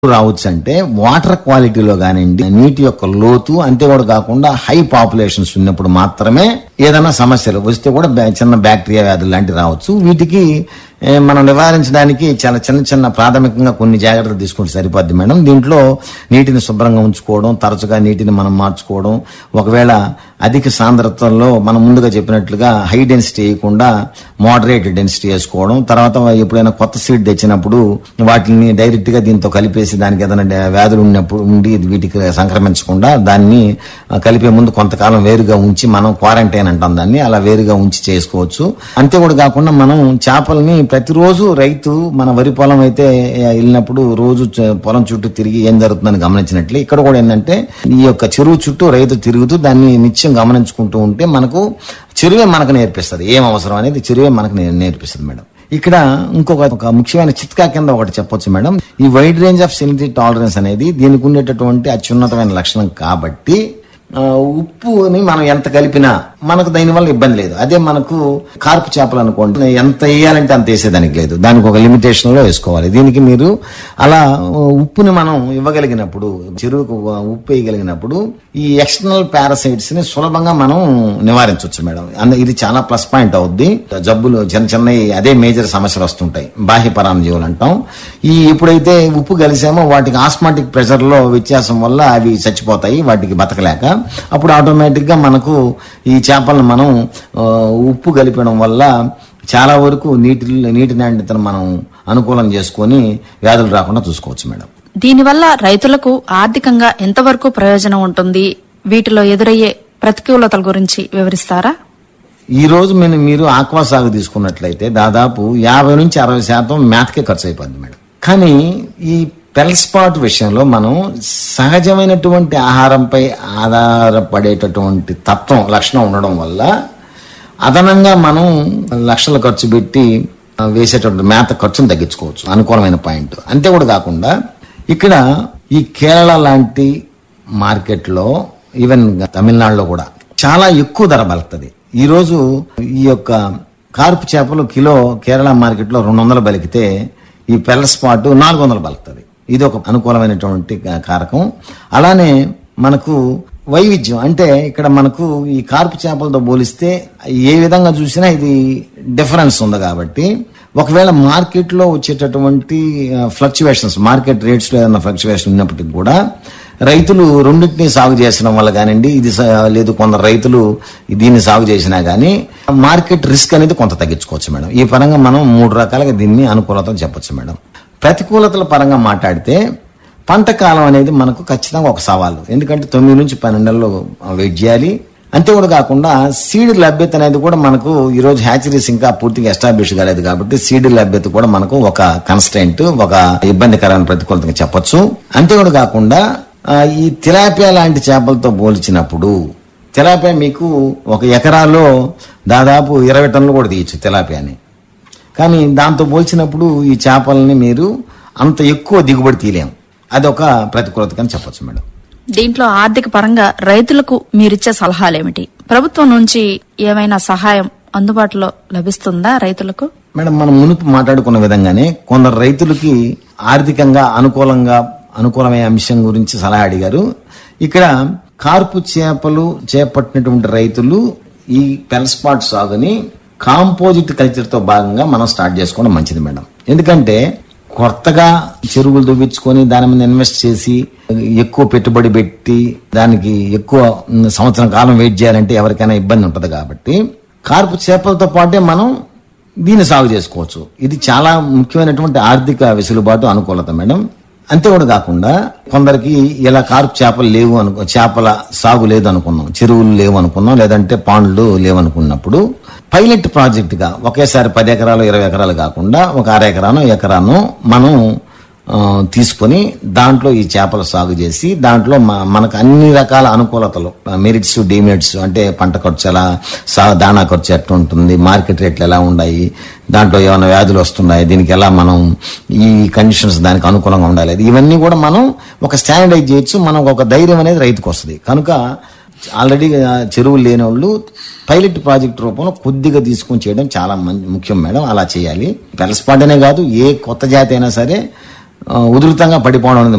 రావచ్చు అంటే వాటర్ క్వాలిటీలో కానివ్వండి నీటి యొక్క లోతు అంతే కూడా కాకుండా హై పాపులేషన్స్ ఉన్నప్పుడు మాత్రమే ఏదైనా సమస్యలు వస్తే కూడా బ్యా- చిన్న బ్యాక్టీరియా వ్యాధులు లాంటివి రావచ్చు వీటికి ఏ, మనం నివారించడానికి చాలా చిన్న చిన్న ప్రాథమికంగా కొన్ని జాగ్రత్తలు తీసుకుంటే సరిపోద్ది మేడం దీంట్లో నీటిని శుభ్రంగా ఉంచుకోవడం తరచుగా నీటిని మనం మార్చుకోవడం ఒకవేళ అధిక సాంద్రతల్లో మనం ముందుగా చెప్పినట్లుగా హై డెన్సిటీ వేయకుండా మోడరేట్ డెన్సిటీ వేసుకోవడం తర్వాత ఎప్పుడైనా కొత్త సీడ్ తెచ్చినప్పుడు వాటిని డైరెక్ట్ గా దీంతో కలిపేసి దానికి ఏదైనా డా- వ్యాధులు ఉన్నప్పుడు ఉండి వీటికి సంక్రమించకుండా దాన్ని ఆ, కలిపే ముందు కొంతకాలం వేరుగా ఉంచి మనం క్వారంటైన్ అంటాం దాన్ని అలా వేరుగా ఉంచి చేసుకోవచ్చు అంతే కూడా కాకుండా మనం చేపల్ని ప్రతిరోజు రైతు మన వరి పొలం అయితే ఆ, వెళ్ళినప్పుడు రోజు చ- పొలం చుట్టూ తిరిగి ఏం జరుగుతుందని గమనించినట్లే ఇక్కడ కూడా ఏంటంటే ఈ యొక్క చెరువు చుట్టూ రైతు తిరుగుతూ దాన్ని నిత్యం గమనించుకుంటూ ఉంటే మనకు చెరువే మనకు నేర్పిస్తుంది ఏం అవసరం అనేది చెరువే మనకు నే- నేర్పిస్తుంది మేడం ఇక్కడ ఇంకొక ఒక ముఖ్యమైన చిట్కా కింద ఒకటి చెప్పొచ్చు మేడం ఈ wide range of salinity tolerance అనేది దీనికి ఉండేటటువంటి అత్యున్నతమైన లక్షణం కాబట్టి ఆ, ఉప్పుని మనం ఎంత కలిపినా మనకు దానివల్ల ఇబ్బంది లేదు అదే మనకు కార్పు చేపలు అనుకోండి ఎంత వేయాలంటే అంత వేసేదానికి లేదు దానికి ఒక లిమిటేషన్ లో వేసుకోవాలి దీనికి మీరు అలా ఆ, ఉప్పుని మనం ఇవ్వగలిగినప్పుడు చెరువుకు ఉప్పు వేయగలిగినప్పుడు ఈ ఎక్స్టర్నల్ పారాసైట్స్ ని సులభంగా మనం నివారించవచ్చు మేడం అంద ఇది చాలా ప్లస్ పాయింట్ అవుద్ది జబ్బులు చిన్న చిన్న అదే మేజర్ సమస్యలు వస్తుంటాయి బాహ్య పరాన్నజీవులు అంటాం ఈ ఎప్పుడైతే ఉప్పు కలిసామో వాటికి ఆస్మాటిక్ ప్రెషర్ లో వ్యత్యాసం వల్ల అవి చచ్చిపోతాయి వాటికి బతకలేక అప్పుడు ఆటోమేటిక్ గా మనకు ఈ చేపలను మనం ఆ, ఉప్పు కలిపడం వల్ల చాలా వరకు నీటి నీటి నాణ్యతను మనం అనుకూలం చేసుకొని వ్యాధులు రాకుండా చూసుకోవచ్చు మేడం దీనివల్ల రైతులకు ఆర్థికంగా ఎంతవరకు ప్రయోజనం ఉంటుంది వీటిలో ఎదురయ్యే ప్రతికూలతల గురించి వివరిస్తారా ఈ రోజు మీరు మీరు ఆక్వా సాగు తీసుకున్నట్లయితే దాదాపు యాభై నుంచి అరవై శాతం మేతకే ఖర్చు అయిపోద్ది మేడం కానీ ఈ పెల్ స్పాట్ విషయంలో మనం సహజమైనటువంటి ఆహారంపై ఆధారపడేటటువంటి తత్వం లక్షణం ఉండడం వల్ల అదనంగా మనం లక్షలు ఖర్చు పెట్టి ఆ, వేసేటటువంటి మేత ఖర్చును తగ్గించుకోవచ్చు అనుకూలమైన పాయింట్ అంతే కూడా కాకుండా ఇక్కడ ఈ కేరళ లాంటి మార్కెట్లో ఈవెన్ తమిళనాడులో కూడా చాలా ఎక్కువ ధర బలుకుతుంది ఈ రోజు ఈ యొక్క కార్పు చేపలు కిలో కేరళ మార్కెట్లో రెండు వందలు బలికితే ఈ పెల్ల స్పాట్ నాలుగు వందలు బలుకుతుంది ఇది ఒక అనుకూలమైనటువంటి కా- కారకం అలానే మనకు వైవిధ్యం అంటే ఇక్కడ మనకు ఈ కార్పు చేపలతో పోలిస్తే ఏ విధంగా చూసినా ఇది డిఫరెన్స్ ఉంది కాబట్టి ఒకవేళ మార్కెట్ లో వచ్చేటటువంటి ఫ్లక్చువేషన్స్ మార్కెట్ రేట్స్ లో ఏదైనా ఫ్లక్చువేషన్ ఉన్నప్పటికీ కూడా రైతులు రెండింటిని సాగు చేసడం వల్ల కానివ్వండి ఇది స- లేదు కొందరు రైతులు దీన్ని సాగు చేసినా గానీ మార్కెట్ రిస్క్ అనేది కొంత తగ్గించుకోవచ్చు మేడం ఈ పరంగా మనం మూడు రకాలుగా దీన్ని అనుకూలతలు చెప్పొచ్చు మేడం ప్రతికూలతల పరంగా మాట్లాడితే పంట కాలం అనేది మనకు ఖచ్చితంగా ఒక సవాలు ఎందుకంటే తొమ్మిది నుంచి పన్నెండు నెలలు వెయిట్ చేయాలి అంతే కూడా కాకుండా సీడ్ లభ్యత అనేది కూడా మనకు ఈ రోజు హ్యాచరీస్ ఇంకా పూర్తిగా ఎస్టాబ్లిష్ కాలేదు కాబట్టి సీడ్ లభ్యత కూడా మనకు ఒక కన్స్టెంట్ ఒక ఇబ్బందికరమైన ప్రతికూలతగా చెప్పొచ్చు అంతే కూడా కాకుండా ఆ, ఈ తిలాపియా లాంటి చేపలతో పోల్చినప్పుడు తిలాపియా మీకు ఒక ఎకరాలో దాదాపు ఇరవై టన్నులు కూడా తీయచ్చు తిలాపియాని కానీ దాంతో పోల్చినప్పుడు ఈ చేపలని మీరు అంత ఎక్కువ దిగుబడి తీయలేం అదొక ప్రతికూలత అని చెప్పొచ్చు మేడం దీంట్లో ఆర్థిక పరంగా రైతులకు మీరిచ్చే సలహాలేమిటి ప్రభుత్వం నుంచి ఏమైనా సహాయం అందుబాటులో లభిస్తుందా రైతులకు మేడం మనం మునుపు మాట్లాడుకున్న విధంగానే కొందరు రైతులకి ఆర్థికంగా అనుకూలంగా అనుకూలమైన అంశం గురించి సలహా అడిగారు ఇక్కడ కార్పు చేపలు చేపట్టినటువంటి రైతులు ఈ పెల్స్పాట్ సాగుని కాంపోజిట్ కల్చర్ తో భాగంగా మనం స్టార్ట్ చేసుకోవడం మంచిది మేడం ఎందుకంటే కొత్తగా చెరువులు దువ్వించుకొని దాని మీద ఇన్వెస్ట్ చేసి ఎక్కువ పెట్టుబడి పెట్టి దానికి ఎక్కువ ఉమ్, సంవత్సరం కాలం వెయిట్ చేయాలంటే ఎవరికైనా ఇబ్బంది ఉంటది కాబట్టి కార్పు చేపలతో పాటే మనం దీన్ని సాగు చేసుకోవచ్చు ఇది చాలా ముఖ్యమైనటువంటి ఆర్థిక వెసులుబాటు అనుకూలత మేడం అంతే కూడా కాకుండా కొందరికి ఇలా కార్పు చేపలు లేవు అనుకో చేపల సాగు లేదు అనుకున్నాం చెరువులు లేవు అనుకున్నాం లేదంటే పాండ్లు లేవు అనుకున్నప్పుడు పైలట్ ప్రాజెక్ట్ గా ఒకేసారి పది ఎకరాలు ఇరవై ఎకరాలు కాకుండా ఒక అర ఎకరాను ఎకరాను మనం ఆ, తీసుకొని దాంట్లో ఈ చేపల సాగు చేసి దాంట్లో మ- మనకు అన్ని రకాల అనుకూలతలు మెరిట్స్ డిమెరిట్స్ అంటే పంట ఖర్చు ఎలా సా దానా ఖర్చు ఎట్లా ఉంటుంది మార్కెట్ రేట్లు ఎలా ఉన్నాయి దాంట్లో ఏమైనా వ్యాధులు వస్తున్నాయి దీనికి ఎలా మనం ఈ కండిషన్స్ దానికి అనుకూలంగా ఉండాలి ఇవన్నీ కూడా మనం ఒక స్టాండర్డైజ్ చేయొచ్చు మనకు ఒక ధైర్యం అనేది రైతుకు వస్తుంది కనుక ఆల్రెడీ ఆ, చెరువులు లేని వాళ్ళు పైలట్ ప్రాజెక్ట్ రూపంలో కొద్దిగా తీసుకొని చేయడం చాలా మం- ముఖ్యం మేడం అలా చేయాలి పెలస్పాట్ అనే కాదు ఏ కొత్త జాతి అయినా సరే ఆ, ఉధృతంగా పడిపోవడం అనేది